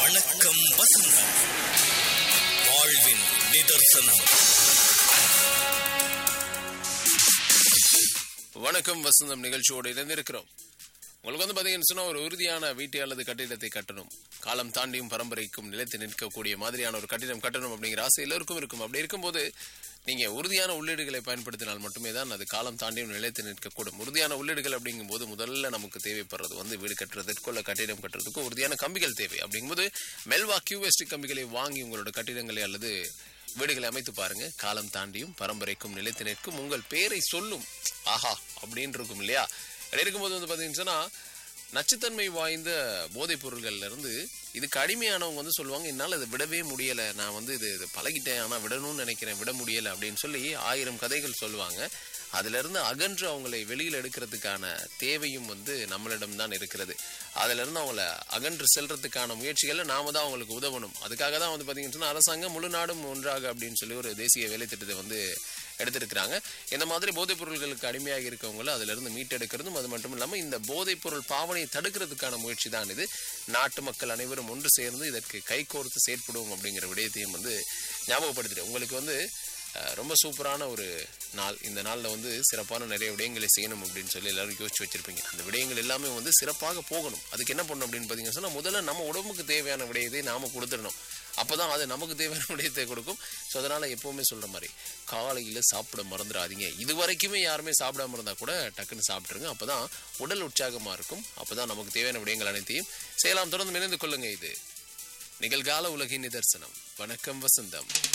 வணக்கம் வசந்தம் வாழ்வின் நிதர்சனம் வணக்கம் வசந்தம் நிகழ்ச்சியோடு இணைந்திருக்கிறோம் உங்களுக்கு வந்து பார்த்தீங்கன்னு சொன்னால் ஒரு உறுதியான வீட்டை அல்லது கட்டிடத்தை கட்டணும் காலம் தாண்டியும் பரம்பரைக்கும் நிலைத்து நிற்கக்கூடிய மாதிரியான ஒரு கட்டிடம் கட்டணும் அப்படிங்கிற ஆசை எல்லோருக்கும் இருக்கும் அப்படி இருக்கும்போது நீங்க உறுதியான உள்ளீடுகளை பயன்படுத்தினால் மட்டுமே தான் அது காலம் தாண்டியும் நிலைத்து நிற்கக்கூடும் உறுதியான உள்ளீடுகள் அப்படிங்கும்போது முதல்ல நமக்கு தேவைப்படுறது வந்து வீடு கட்டுறதுக்கு இல்லை கட்டிடம் கட்டுறதுக்கு உறுதியான கம்பிகள் தேவை அப்படிங்கும்போது மெல்வா கியூஎஸ்டி கம்பிகளை வாங்கி உங்களோட கட்டிடங்களை அல்லது வீடுகளை அமைத்து பாருங்க காலம் தாண்டியும் பரம்பரைக்கும் நிலைத்து நிற்கும் உங்கள் பேரை சொல்லும் ஆஹா அப்படின்னு இருக்கும் இல்லையா அப்படி இருக்கும்போது வந்து பார்த்தீங்கன்னு சொன்னா நச்சுத்தன்மை வாய்ந்த போதைப் பொருள்கள்ல இருந்து இதுக்கு அடிமையானவங்க வந்து சொல்லுவாங்க என்னால் இதை விடவே முடியலை நான் வந்து இது இது பழகிட்டேன் ஆனால் விடணும்னு நினைக்கிறேன் விட முடியலை அப்படின்னு சொல்லி ஆயிரம் கதைகள் சொல்லுவாங்க அதிலிருந்து அகன்று அவங்களை வெளியில் எடுக்கிறதுக்கான தேவையும் வந்து நம்மளிடம் தான் இருக்கிறது அதிலிருந்து அவங்கள அகன்று செல்றதுக்கான முயற்சிகளை நாம தான் அவங்களுக்கு உதவணும் அதுக்காக தான் வந்து பார்த்தீங்கன்னு சொன்னா அரசாங்கம் முழு நாடும் ஒன்றாக அப்படின்னு சொல்லி ஒரு தேசிய வேலை திட்டத்தை வந்து எடுத்திருக்கிறாங்க இந்த மாதிரி போதைப் பொருள்களுக்கு அடிமையாக இருக்கவங்கள அதுல இருந்து மீட்டெடுக்கிறதும் அது மட்டும் இல்லாம இந்த போதைப் பொருள் பாவனையை தடுக்கிறதுக்கான முயற்சி தான் இது நாட்டு மக்கள் அனைவரும் ஒன்று சேர்ந்து இதற்கு கைகோர்த்து செயற்படுவோம் அப்படிங்கிற விடயத்தையும் வந்து ஞாபகப்படுத்திட்டு உங்களுக்கு வந்து அஹ், ரொம்ப சூப்பரான ஒரு நாள் இந்த நாளில் வந்து சிறப்பான நிறைய விடயங்களை செய்யணும் அப்படின்னு சொல்லி எல்லாரும் யோசிச்சு வச்சிருப்பீங்க அந்த விடயங்கள் எல்லாமே வந்து சிறப்பாக போகணும் அதுக்கு என்ன பண்ணணும் அப்படின்னு பார்த்தீங்கன்னா சொன்னா முதல்ல நம்ம உடம்புக்கு தேவையான விடயத்தை நாம கொடுத்துடணும் அப்பதான் அது நமக்கு தேவையான விடயத்தை கொடுக்கும் ஸோ அதனால எப்பவுமே சொல்ற மாதிரி காலையில சாப்பிட மறந்துடாதீங்க இது வரைக்குமே யாருமே சாப்பிடாம இருந்தா கூட டக்குன்னு சாப்பிட்டுருங்க அப்பதான் உடல் உற்சாகமா இருக்கும் அப்பதான் நமக்கு தேவையான விடயங்கள் அனைத்தையும் செய்யலாம் தொடர்ந்து இணைந்து கொள்ளுங்க இது நிகழ்கால உலகின் நிதர்சனம் வணக்கம் வசந்தம்